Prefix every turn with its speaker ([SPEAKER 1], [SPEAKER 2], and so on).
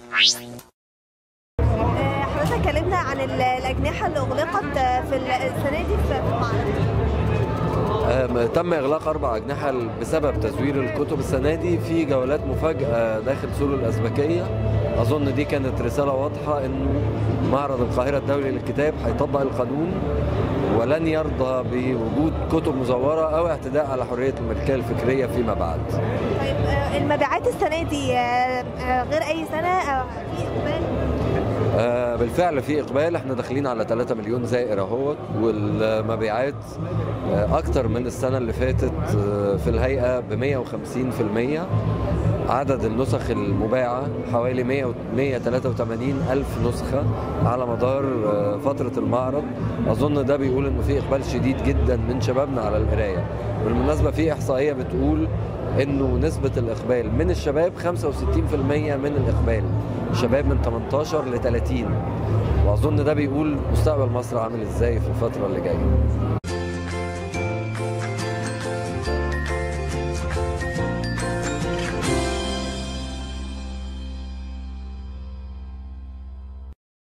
[SPEAKER 1] آه، حضرتك كلمنا عن ال- الأجنحة اللي أغلقت آه، في ال- السنة دي في في المعرض
[SPEAKER 2] آم، تم اغلاق اربع اجنحه بسبب تزوير الكتب السنه دي في جولات مفاجاه داخل سور الازبكيه اظن دي كانت رساله واضحه انه معرض القاهره الدولي للكتاب هيطبق القانون ولن يرضى بوجود كتب مزوره او اعتداء على حريه الملكيه الفكريه فيما بعد
[SPEAKER 1] طيب آه، المبيعات السنة دي آه، آه، غير أي سنة آه، في إقبال
[SPEAKER 2] آه، بالفعل في اقبال احنا داخلين على 3 مليون زائر اهوت والمبيعات آه، اكتر من السنه اللي فاتت آه، في الهيئه ب 150% عدد النسخ المباعه حوالي 100 و- 183 الف نسخه على مدار آه، فتره المعرض اظن ده بيقول انه في اقبال شديد جدا من شبابنا على القرايه بالمناسبه في احصائيه بتقول انه نسبه الاقبال من الشباب 65% من الاقبال شباب من 18 ل 30 واظن ده بيقول مستقبل مصر عامل ازاي في الفتره اللي جايه